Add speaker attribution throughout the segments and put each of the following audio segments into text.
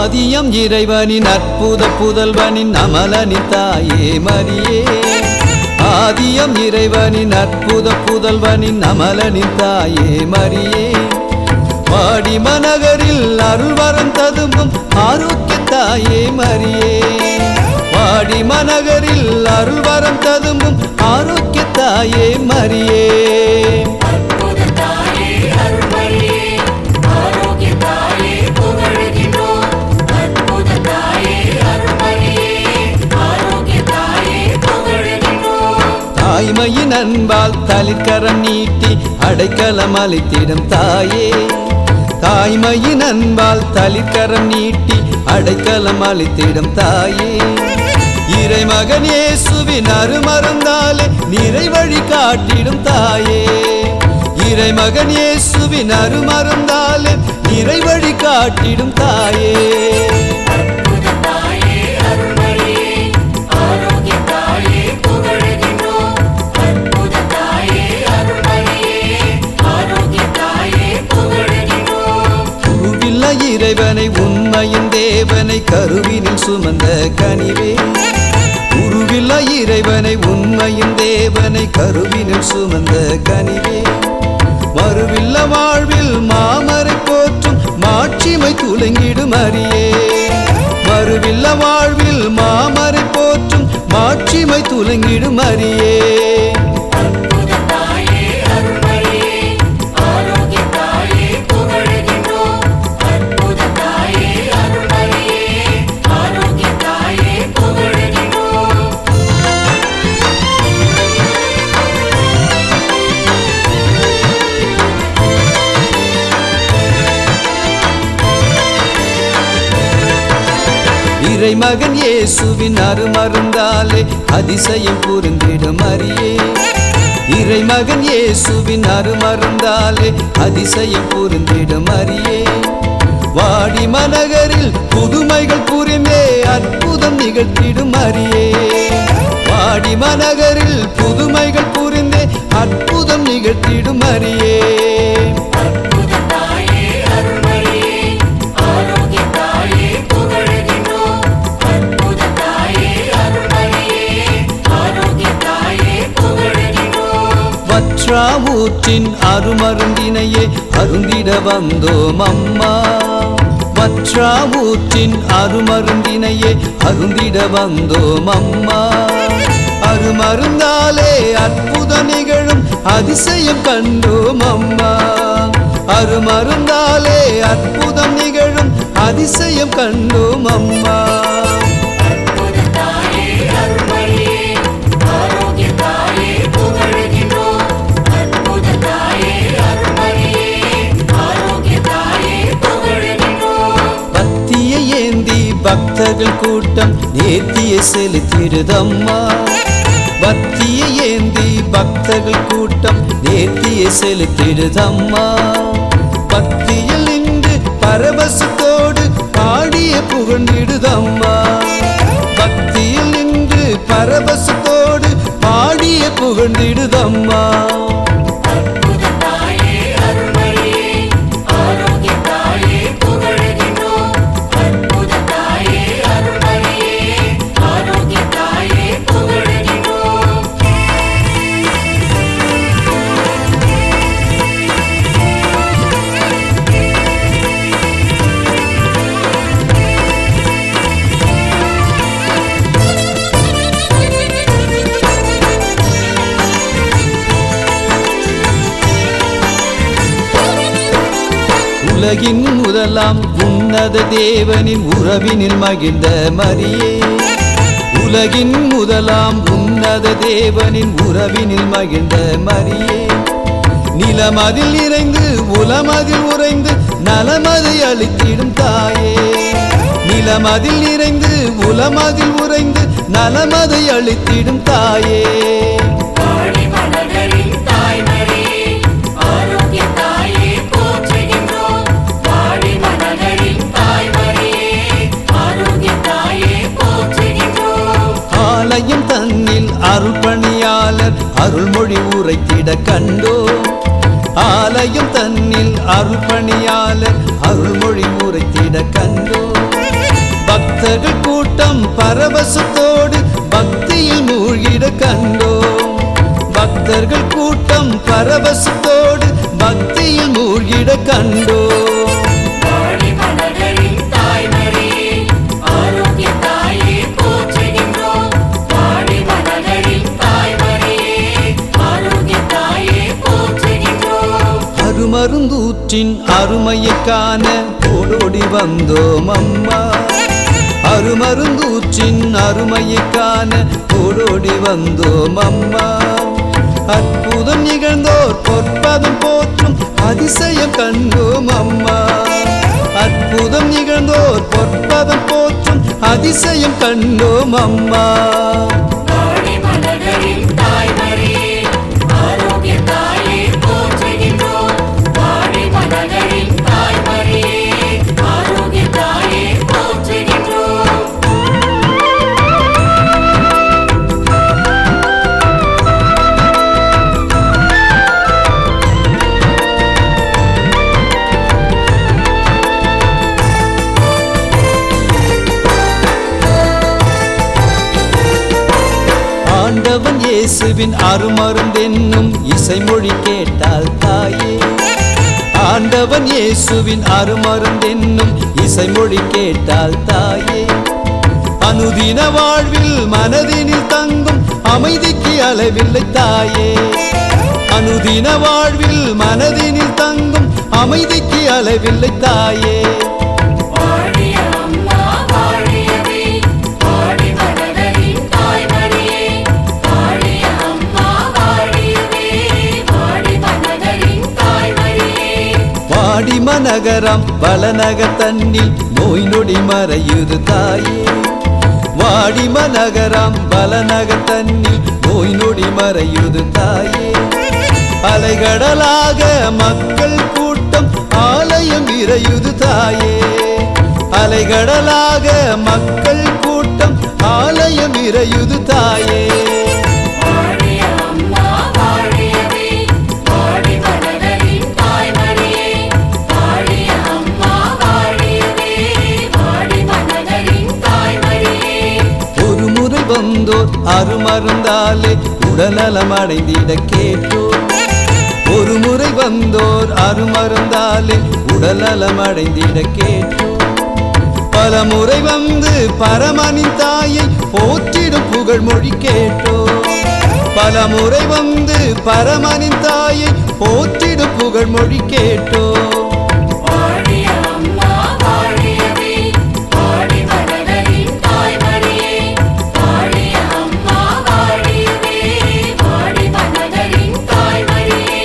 Speaker 1: ஆதியம் இறைவனின் அற்புத புதல்வனின் அமலனின் தாயே மரியே ஆதியம் இறைவனின் அற்புத புதல்வனின் அமலனின் தாயே மரியே வாடி மனகரில் அருள்வரம் ததும்பும் ஆரோக்கிய தாயே மரியே வாடி மனகரில் அருள்வரம் ததும்பும் ஆரோக்கிய தாயே மரியே
Speaker 2: அற்புத தாயே அருள்மரியே ஆரோக்கிய தாயே புகழுகின்றோம் அற்புத தாயே அருள்மரியே ஆரோக்கிய தாயே புகழுகின்றோம்
Speaker 1: தாய்மையின் அன்பால் தலிக்கரம் நீட்டி அடைக்கலம் அளித்திடும் தாயே தாய்மையின் அன்பால் தலிக்கரம் நீட்டி அடைக்கலம் அளித்திடும் தாயே இறைமகன் இயேசுவின் அருமருந்தாலே நிறை வழி காட்டிடும் தாயே இறைமகன் இயேசுவின் அருமருந்தாலே நிறை வழி காட்டிடும் தாயே
Speaker 2: அற்புத தாயே அருள்மரியே ஆரோக்கிய தாயே புகழுகின்றோம் அற்புத தாயே அருள்மரியே ஆரோக்கிய தாயே புகழுகின்றோம்
Speaker 1: உருவில்ல இறைவனை உண்மையின் தேவனை கருவினில் சுமந்த கனிவே உருவில்ல இறைவனை உண்மையின் தேவனை கருவினில் சுமந்த கனிவே மறுவில்ல வாழ்வில் மாமரை போற்றும் மாட்சிமை துலங்கிடும் அரியே மறுவில்ல வாழ்வில் மாமரை போற்றும் மாட்சிமை துலங்கிடும் அரியே
Speaker 2: அற்புத தாயே அருள்மரியே ஆரோக்கிய தாயே புகழுகின்றோம் அற்புத தாயே அருள்மரியே ஆரோக்கிய தாயே புகழுகின்றோம்
Speaker 1: இறைமகன் இயேசுவின் அருமருந்தாலே அதிசயம் புரிந்திடும் அரியே இறைமகன் இயேசுவின் அருமருந்தாலே அதிசயம் புரிந்திடும் அரியே வாடி மனகரில் புதுமைகள் புரிந்தே அற்புதம் நிகழ்த்திடும் அரியே வாடி மனகரில் புதுமைகள் புரிந்தே அற்புதம் நிகழ்த்திடும் அரியே
Speaker 2: அற்புத தாயே அருள்மரியே ஆரோக்கிய தாயே புகழுகின்றோம் அற்புத தாயே அருள்மரியே ஆரோக்கிய தாயே புகழுகின்றோம்
Speaker 1: வற்றா ஊற்றின் அருமருந்தினையே அருந்திட வந்தோம் அம்மா வற்றா ஊற்றின் அருமருந்தினையே அருந்திட வந்தோம் அம்மா அருமருந்தாலே அற்புத நிகழும் அதிசயம் கண்டோம் அம்மா அருமருந்தாலே அற்புதம் நிகழும் அதிசயம் கண்டோம் அம்மா
Speaker 2: அற்புத தாயே அருள்மரியே ஆரோக்கிய தாயே புகழுகின்றோம் அற்புத தாயே அருள்மரியே ஆரோக்கிய தாயே புகழுகின்றோம்
Speaker 1: பத்திய ஏந்தி பக்தர்கள் கூட்டம் நேர்த்திய செலுத்திடுதம்மா பத்திய ஏந்தி பக்தர்கள் கூட்டம் நேர்த்திய செலுத்திடுதம்மா பக்தியில் நின்று பரவசத்தோடு பாடிய புகழ்ந்திடுதம்மா பக்தியில் நின்று பரவசத்தோடு பாடிய புகழ்ந்திடுதம்மா
Speaker 2: அற்புத தாயே அருள்மரியே ஆரோக்கிய தாயே புகழுகின்றோம் அற்புத தாயே அருள்மரியே ஆரோக்கிய தாயே புகழுகின்றோம்
Speaker 1: உலகின் முதலாம் உன்னத தேவனின் உறவினில் மகிழ்ந்த மரியே உலகின் முதலாம் உன்னத தேவனின் உறவினில் மகிழ்ந்த மரியே நிலமதில் நிறைந்து உலமதில் உறைந்து நலமதை அளித்திடும் தாயே நிலமதில் நிறைந்து உலமதில் உறைந்து நலமதை அளித்திடும் தாயே
Speaker 2: வாடி மலர்களின் தாய்மரியே ஆரோக்கிய தாயே போற்றுகின்றோம் வாடி மலர்களின் தாய்மரியே ஆரோக்கிய தாயே போற்றுகின்றோம்
Speaker 1: ஆலயம் தன்னில் அருள்பணியாளர் அருள்மொழி உரைத்திட கண்டோம் ஆலயம் தன்னில் அருள்பணியாளர் அருள்மொழி உரைத்திட கண்டோம் பக்தர்கள் கூட்டம் பரவசத்தோடு பக்தியில் மூழ்கிட கண்டோம் பக்தர்கள் கூட்டம் பரவசத்தோடு பக்தியில் மூழ்கிட கண்டோம்
Speaker 2: வாடி மலர்களின் தாய்மரியே, ஆரோக்கிய தாயே போற்றுகின்றோம். வாடி மலர்களின் தாய்மரியே, ஆரோக்கிய தாயே போற்றுகின்றோம்.
Speaker 1: அருமருந்தூற்றின் அருமையை காண ஓடோடி வந்தோம் அம்மா அருமருந்தூற்றின் அருமையை காண ஓடோடி வந்தோம் அம்மா அற்புதம் நிகழ்ந்தோர் பொற்பதம் போற்றும் அதிசயம் கண்டோம் அம்மா அற்புதம் நிகழ்ந்தோர் பொற்பதம் போற்றும் அதிசயம் கண்டோம் அம்மா
Speaker 2: வாடி மலர்களின் தாய்மரியே, ஆரோக்கிய தாயே போற்றுகின்றோம். வாடி மலர்களின் தாய்மரியே, ஆரோக்கிய தாயே போற்றுகின்றோம்.
Speaker 1: ஆண்டவன் இயேசுவின் அருமருந்தென்னும் இசைமொழி கேட்டால் தாயே ஆண்டவன் இயேசுவின் அருமருந்தென்னும் இசைமொழி கேட்டால் தாயே அனுதின வாழ்வில் மனதினில் தங்கும் அமைதிக்கு அளவில்லை தாயே அனுதின வாழ்வில் மனதினில் தங்கும் அமைதிக்கு அளவில்லை தாயே
Speaker 2: வாழிய அம்மா வாழியவே, வாடி மலர்களின் தாய்மரியே. வாழிய அம்மா வாழியவே, வாடி மலர்களின் தாய்மரியே.
Speaker 1: வாடிமநகரம் வளநகர் தன்னில் நோய் நொடி மறையுது தாயே வாடிமநகரம் வளநகர் தன்னில் நோய் நொடி மறையுது தாயே அலைகடலாக மக்கள் கூட்டம் ஆலயம் இறையுது தாயே அலைகடலாக மக்கள் கூட்டம் ஆலயம் இறையுது தாயே
Speaker 2: வாழிய அம்மா வாழியவே, வாடி மலர்களின் தாய்மரியே. வாழிய அம்மா வாழியவே, வாடி மலர்களின் தாய்மரியே.
Speaker 1: ஒரு முறை வந்தோர் அருமருந்தாலே உடல்நலம் அடைந்திட கேட்டோர் ஒரு முறை வந்தோர் அருமருந்தாலே உடல்நலம் அடைந்திட கேட்டோர் பல முறை வந்து பரமனின் தாயை போற்றிடும் புகழ் மொழி கேட்டோர் பல முறை வந்து பரமனின் தாயை போற்றிடும் புகழ் மொழி கேட்டோர்
Speaker 2: வாழிய அம்மா வாழியவே, வாடி மலர்களின் தாய்மரியே. வாழிய அம்மா வாழியவே, வாடி மலர்களின் தாய்மரியே.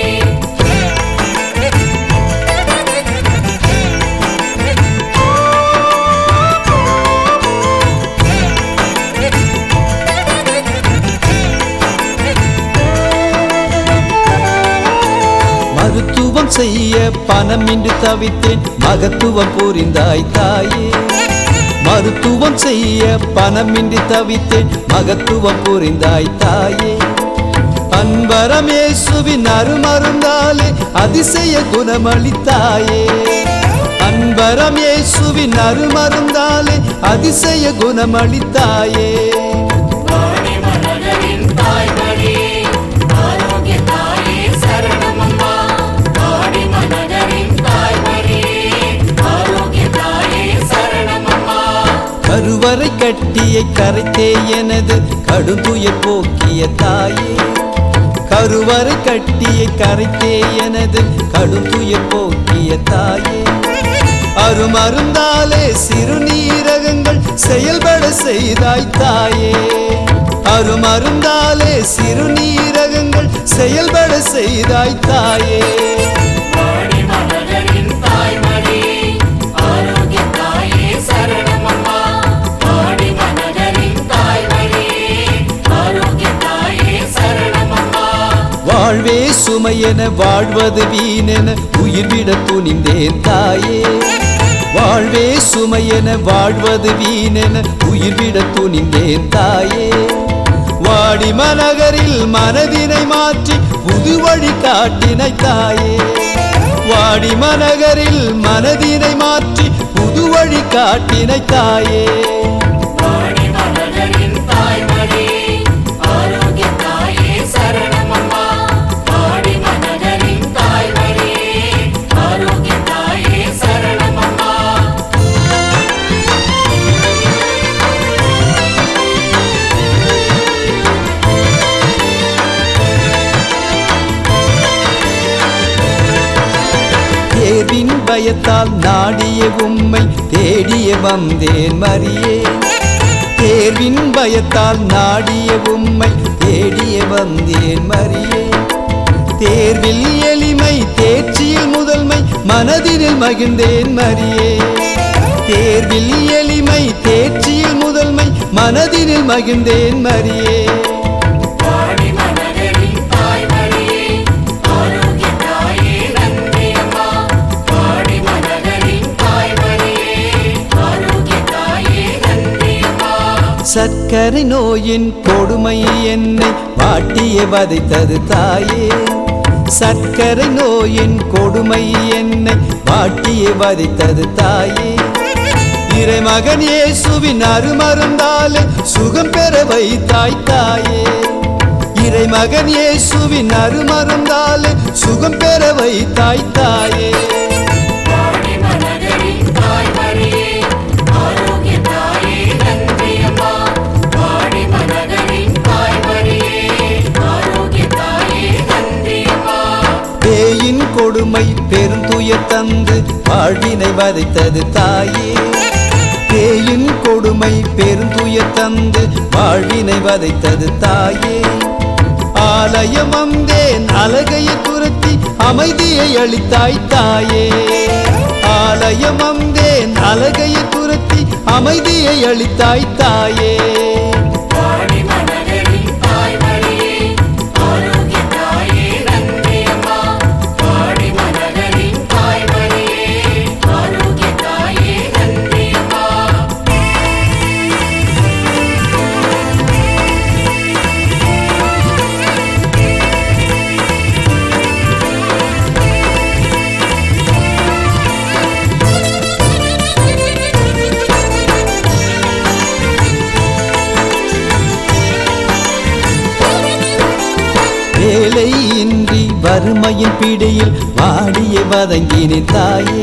Speaker 1: மருத்துவம் செய்ய பணமின்றி தவித்தேன் மகத்துவம் புரிந்தாய் தாயே மருத்துவம் செய்ய பணமின்றி தவித்தேன் மகத்துவம் புரிந்தாய் தாயே அன்பரமேசுவின் அருமருந்தாலே அதிசய குணமளித்தாயே அன்பரமேசுவின் அருமருந்தாலே அதிசய குணமளித்தாயே
Speaker 2: வாடி மலர்களின் தாய்மரியே, ஆரோக்கிய தாயே சரணமம்மா. வாடி மலர்களின் தாய்மரியே, ஆரோக்கிய தாயே சரணமம்மா.
Speaker 1: கருவறை கட்டியை கரைத்தே எனது கடுந்துயர் போக்கிய தாயே கருவறை கட்டியை கரைத்தே எனது கடுந்துயர் போக்கிய தாயே அருமருந்தாலே சிறுநீரகங்கள் செயல்பட செய்தாய் தாயே அருமருந்தாலே சிறுநீரகங்கள் செயல்பட செய்தாய் தாயே
Speaker 2: வாடி மலர்களின் தாய்மரியே, ஆரோக்கிய தாயே சரணமம்மா. வாடி மலர்களின் தாய்மரியே, ஆரோக்கிய தாயே சரணமம்மா.
Speaker 1: வாழ்வே சுமையென வாழ்வது வீணென உயிர்விட துணிந்தேன் தாயே வாழ்வே சுமையென வாழ்வது வீணென உயிர்விட துணிந்தேன் தாயே வாடி மனகரில் மனதினை மாற்றி புது வழி காட்டினை தாயே வாடி மனகரில் மனதினை மாற்றி புது வழி காட்டினை தாயே
Speaker 2: மனதரின் தாய்மடி ஆரோக்கிய தாயே சரணம் அம்மா ஆடி மனதரின் தாய்மடி ஆரோக்கிய தாயே சரணம் அம்மா
Speaker 1: தேர்வின் பயத்தால் நாடிய உம்மை தேடிய வந்தேன் மரியே தேர்வின் பயத்தால் நாடிய உம்மை தேடிய வந்தேன் மரியே தேர்வில் எளிமை தேர்ச்சியில் முதல்மை மனதினில் மகிழ்ந்தேன் மரியே தேர்வில் எளிமை தேர்ச்சியில் முதல்மை மனதினில் மகிழ்ந்தேன் மரியே
Speaker 2: ஆடி மனதரின் தாய்மடி ஆரோக்கிய தாயே நன்றி அம்மா ஆடி மனதரின் தாய்மடி ஆரோக்கிய தாயே நன்றி அம்மா
Speaker 1: சர்க்கரை நோயின் கொடுமை என்னை வாட்டிய வதைத்தது தாயே சர்க்கரை நோயின் கொடுமை என்னை வாட்டிய வதைத்தது தாயே இறைமகன் இயேசுவின் அருமருந்தாலே சுகம் பெற வைத்தாய் தாயே இறைமகன் இயேசுவின் அருமருந்தாலே சுகம் பெற வைத்தாய் தாயே
Speaker 2: ஆடி மனதரின் தாய்மடி ஆரோக்கிய தாயே நன்றி அம்மா ஆடி மனதரின் தாய்மடி ஆரோக்கிய தாயே நன்றி அம்மா
Speaker 1: பேயின் கொடுமை பெருந்துயர் தந்து வாழ்வினை வதைத்தது தாயே பேயின் கொடுமை பெருந்துயர் தந்து வாழ்வினை வதைத்தது தாயே ஆலயம் வந்தேன் அழகையை துரத்தி அமைதியை அளித்தாய் தாயே ஆலயம் வந்தேன் அழகையை துரத்தி அமைதியை அளித்தாய் தாயே
Speaker 2: ஆடி மனதரின் தாய்மடி ஆரோக்கிய தாயே நன்றி அம்மா ஆடி மனதரின் தாய்மடி ஆரோக்கிய தாயே நன்றி அம்மா
Speaker 1: வேலையின்றி வறுமையின் பிடியில் வாடிய வதங்கினேன் தாயே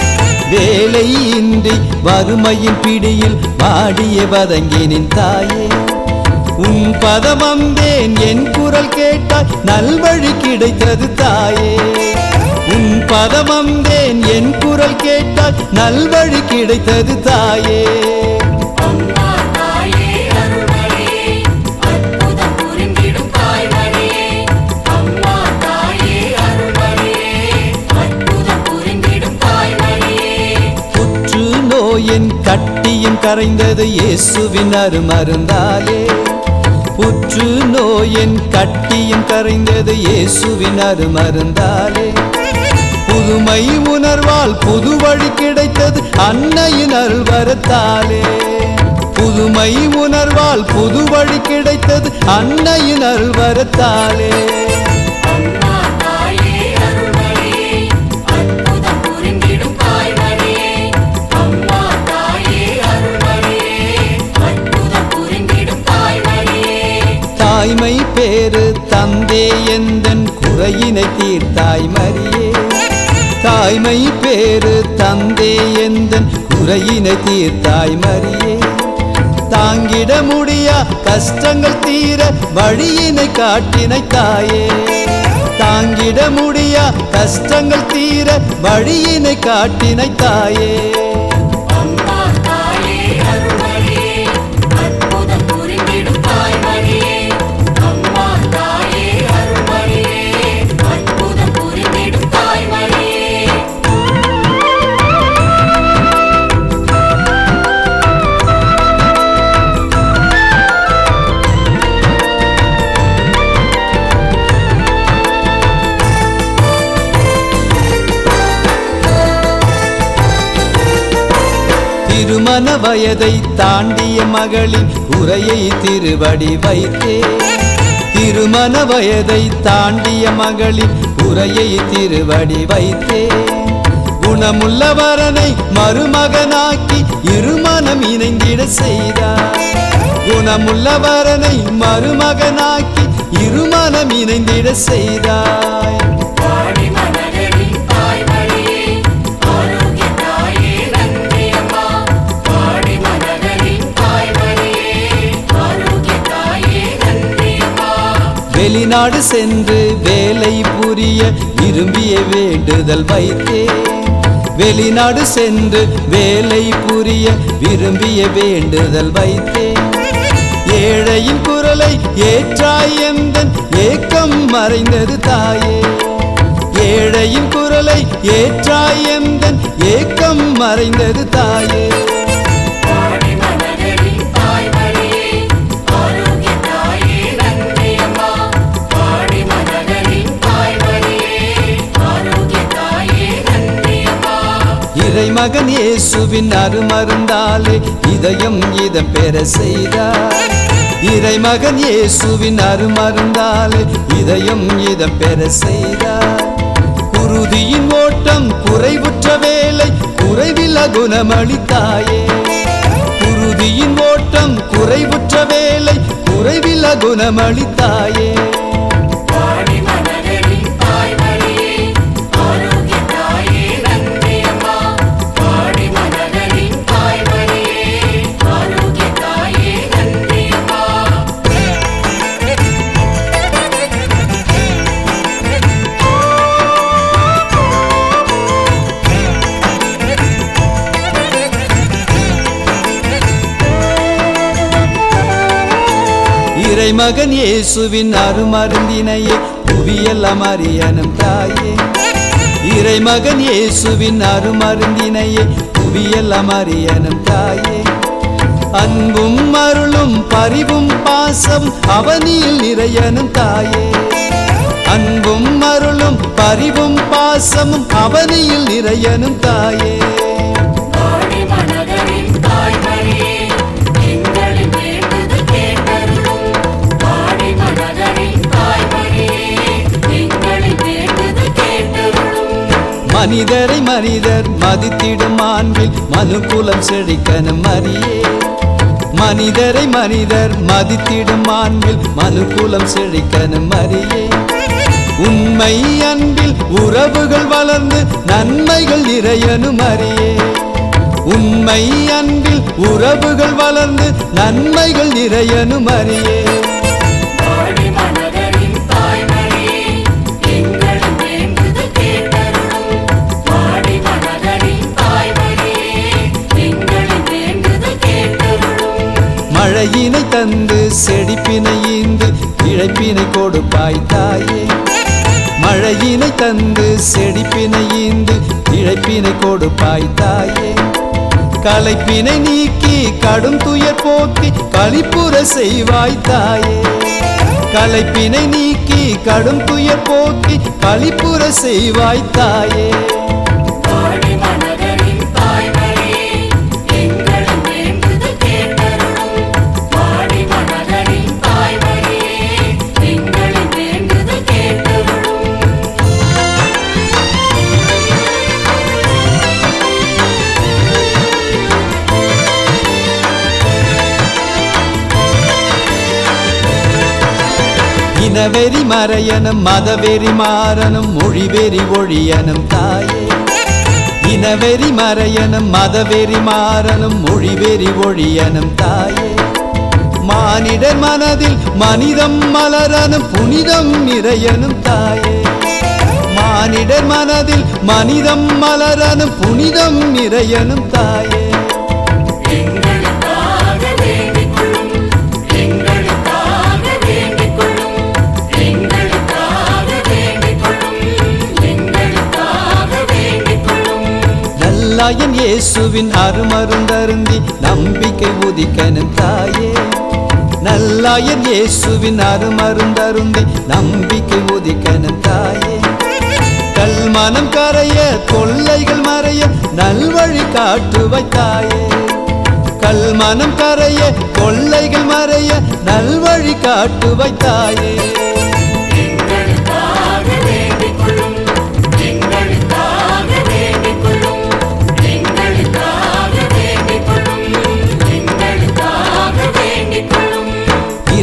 Speaker 1: வேலையின்றி வறுமையின் பிடியில் வாடிய வதங்கினேன் தாயே உன் பதம் வந்தேன் என் குரல் கேட்டாய் நல்வழி கிடைத்தது தாயே உன் பதம் வந்தேன் என் குரல் கேட்டாய் நல்வழி கிடைத்தது தாயே
Speaker 2: அம்மா தாயே அருள்மணியே அற்புதம் புரிந்திடும் தாய்மணியே அம்மா தாயே அருள்மணியே அற்புதம் புரிந்திடும் தாய்மணியே
Speaker 1: புற்று நோயின் கட்டியும் கரைந்தது இயேசுவின் அருமருந்தாலே புற்று நோயின் கட்டியும் கரைந்தது இயேசுவின் அருமருந்தாலே புதுமை உணர்வால் புது வழி கிடைத்தது அன்னையின் அருள்வரத்தாலே புதுமை உணர்வால் புது வழி கிடைத்தது அன்னையின் அருள்வரத்தாலே
Speaker 2: அம்மா தாயே அருள்மணியே அற்புதம் புரிந்திடும் தாய்மணியே அம்மா தாயே அருள்மணியே அற்புதம் புரிந்திடும் தாய்மணியே
Speaker 1: தாய்மை பேரு தந்தே எந்தன் குறையினை தீர்த்தாய் மரியே தாய்மை பேரு தந்தே எந்தன் குறையினை தீர்த்தாய் மரியே தாங்கிட முடியா கஷ்டங்கள் தீர வழியினை காட்டினை தாயே தாங்கிட முடியா கஷ்டங்கள் தீர வழியினை காட்டினை தாயே
Speaker 2: அம்மா தாயே அருள்மணியே அற்புதம் புரிந்திடும் தாய்மணியே அம்மா தாயே அருள்மணியே அற்புதம் புரிந்திடும் தாய்மணியே
Speaker 1: திருமண வயதை தாண்டிய மகளின் குறையை திருவடி வைத்தே திருமண வயதை தாண்டிய மகளின் குறையை திருவடி வைத்தே குணமுள்ள வரனை மருமகனாக்கி இருமனம் இணைந்திட செய்தார் குணமுள்ளவரனை மருமகனாக்கி இருமனம் இணைந்திட செய்தாய்
Speaker 2: வாடி மனதரின் தாய்மரியே ஆரோக்கிய தாயே நன்றி அம்மா வாடி மனதரின் தாய்மரியே ஆரோக்கிய தாயே நன்றி அம்மா
Speaker 1: வெளிநாடு சென்று வேலை புரிய விரும்பிய வேண்டுதல் வைத்தேன் வெளிநாடு சென்று வேலை புரிய விரும்பிய வேண்டுதல் வைத்தேன் ஏழையின் குரலை ஏற்றாய் எந்தன் ஏக்கம் மறைந்தது தாயே ஏழையின் குரலை ஏற்றாய் எந்தன் ஏக்கம் மறைந்தது தாயே
Speaker 2: வாடி மனதரின் தாய்மரியே ஆரோக்கிய தாயே நன்றி அம்மா வாடி மனதரின் தாய்மரியே ஆரோக்கிய தாயே நன்றி அம்மா
Speaker 1: இறைமகன் இயேசுவின் அருமருந்தாலே இதயம் இதம் பெற செய்தார் இறைமகன் இயேசுவின் அருமருந்தாலே இதயம் இதம் பெற செய்தார் குருதியின் ஓட்டம் குறைவுற்ற வேலை குறைவில குணமளித்தாயே குருதியின் ஓட்டம் குறைவுற்ற வேலை குறைவில குணமளித்தாயே
Speaker 2: வாடி மனதரின் தாய்மரியே ஆரோக்கிய தாயே நன்றி அம்மா வாடி மனதரின் தாய்மரியே ஆரோக்கிய தாயே நன்றி அம்மா
Speaker 1: இறைமகன் இயேசுவின் அருமருந்தினையே புவியெல்லாம் அறியனும் தாயே இறைமகன் இயேசுவின் அருமருந்தினையே புவியெல்லாம் அறியனும் தாயே அன்பும் அருளும் பரிவும் பாசம் அவனில் நிறையனும் தாயே அன்பும் அருளும் பரிவும் பாசமும் அவனியில் நிறையனும் தாயே
Speaker 2: வாடி மனதரின் தாய்மரியே எங்களின் வேண்டுதல் கேட்டருளும் வாடி மனதரின் தாய்மரியே எங்களின் வேண்டுதல் கேட்டருளும்
Speaker 1: மனிதரை மனிதர் மதித்திடும் மாண்பில் மனுகுலம் செழிக்கனும் அறியே மனிதரை மனிதர் மதித்திடும் மாண்பில் மனுகுலம் செழிக்கனும் அறியே உண்மை அன்பில் உறவுகள் வளர்ந்து நன்மைகள் நிறையனும் அறியே உண்மை அன்பில் உறவுகள் வளர்ந்து நன்மைகள் நிறையனும் அறியே
Speaker 2: வாடி மனதரின் தாய்மரியே எங்களின் வேண்டுதல் கேட்டருளும் வாடி மனதரின் தாய்மரியே எங்களின் வேண்டுதல் கேட்டருளும்
Speaker 1: மழையினை தந்து செழிப்பினை ஈந்து இழைப்பினை கொடுப்பாய் தாயே மழையினை தந்து செழிப்பினை ஈந்து இழைப்பினை கொடுப்பாய் தாயே களைப்பினை நீக்கி கடும் துயர் போக்கி களிப்புற செய்வாய் தாயே களைப்பினை நீக்கி கடும் துயர் போக்கி களிப்புற செய்வாய் தாயே
Speaker 2: வாடி மனதரின் தாய்மரியே எங்களின் வேண்டுதல் கேட்டருளும் வாடி மனதரின் தாய்மரியே எங்களின் வேண்டுதல் கேட்டருளும்
Speaker 1: இனவெறி மறையனும் மதவெறி மாறனும் மொழிவெறி ஒழியனும் தாயே இனவெறி மறையனும் மதவெறி மாறனும் மொழிவெறி ஒழியனும் தாயே மானிடர் மனதில் மனிதம் மலரனும் புனிதம் நிறையனும் தாயே மானிடர் மனதில் மனிதம் மலரனும் புனிதம் நிறையனும் தாயே
Speaker 2: எங்களுக்காக வேண்டிக் கொள்ளும் எங்களுக்காக வேண்டிக் கொள்ளும் எங்களுக்காக வேண்டிக் கொள்ளும் எங்களுக்காக வேண்டிக் கொள்ளும்
Speaker 1: நல்லாயன் இயேசுவின் அருமருந்தருந்தி நம்பிக்கை உதிக்கனும் தாயே நல்லாயன் இயேசுவின் அருமருந்தருந்தி நம்பிக்கை உதிக்கனும் தாயே கல்மனம் கரைய கொள்ளைகள் மறைய நல்வழி காட்டுவாய் தாயே கல்மனம் கரைய கொள்ளைகள் மறைய நல்வழி காட்டுவாய் தாயே
Speaker 2: எங்களுக்காக வேண்டிக் கொள்ளும் எங்களுக்காக வேண்டிக் கொள்ளும் எங்களுக்காக வேண்டிக் கொள்ளும் எங்களுக்காக வேண்டிக் கொள்ளும்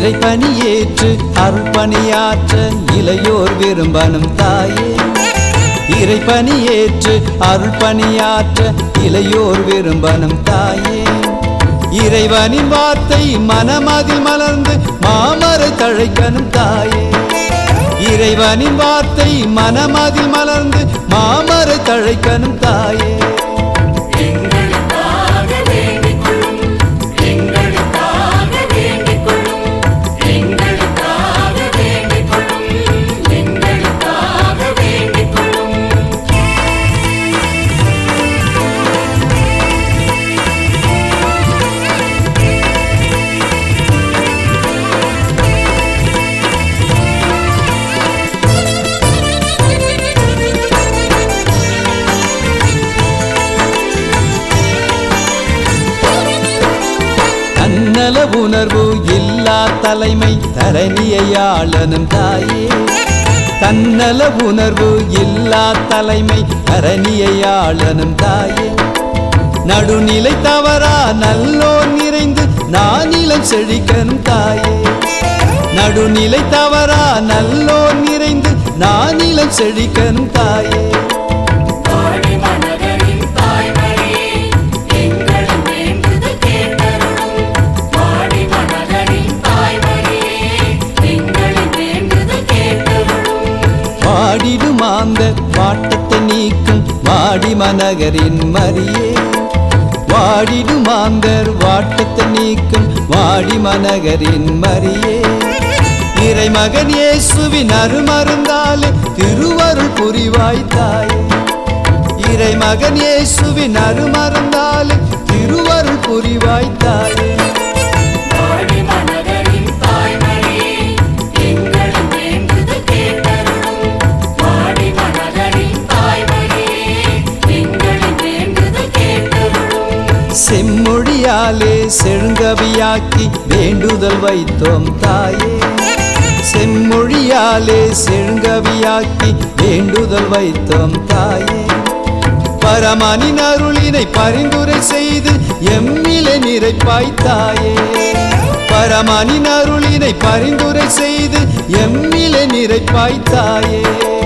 Speaker 1: இறைப்பணி ஏற்று அருள்பணியாற்ற இளையோர் விரும்பனும் தாயே இறைப்பணி ஏற்று அருள்பணியாற்ற இளையோர் விரும்பனும் தாயே இறைவனின் வார்த்தை மனமதில் மலர்ந்து மாமரை தழைக்கணும் தாயே இறைவனின் வார்த்தை மனமதில் மலர்ந்து மாமரை தழைக்கணும் தாயே
Speaker 2: எங்களுக்காக வேண்டிக் கொள்ளும் எங்களுக்காக வேண்டிக் கொள்ளும் எங்களுக்காக வேண்டிக் கொள்ளும் எங்களுக்காக வேண்டிக் கொள்ளும்
Speaker 1: தன்னல உணர்வு இல்லா தலைமை தரணியாளனும் தாயே தன்னல உணர்வு இல்லா தலைமை தரணியாளனும் தாயே நடுநிலை தவறா நல்லோர் நிறைந்து நானிலம் செழிக்கணும் தாயே நடுநிலை தவறா நல்லோர் நிறைந்து நானிலம் செழிக்கணும் தாயே
Speaker 2: ஆடி மனதரின் தாய்மொழியே எங்களின் வேண்டுதல் கேட்டருளும் ஆடி மனதரின் தாய்மொழியே எங்களின் வேண்டுதல் கேட்டருளும்
Speaker 1: பாடிடும் அந்த வாட்டத்தை நீக்கும் வாடி மனகரின் மரியே வாடிடும் ஆந்தர் வாட்டத்தை நீக்கும் வாடி மனகரின் மரியே இறைமகன் இயேசுவின் அருமருந்தாலே திருவருள் புரிவாய் தாயே இறைமகன் இயேசுவின் அருமருந்தாலே திருவருள் புரிவாய் தாயே
Speaker 2: ஆடி மனதரின் தாய்மொழியே எங்களின் வேண்டுதல் கேட்டருளும் ஆடி மனதரின் தாய்மொழியே எங்களின் வேண்டுதல் கேட்டருளும்
Speaker 1: செம்மொழியாலே செழுங்கவியாக்கி வேண்டுதல் வைத்தோம் தாயே செம்மொழியாலே செழுங்கவியாக்கி வேண்டுதல் வைத்தோம் தாயே பரமனின் அருளினை பரிந்துரை செய்து எம்மிலே நிறைப்பாய் தாயே பரமனின் அருளினை பரிந்துரை செய்து எம்மிலே நிறைப்பாய் தாயே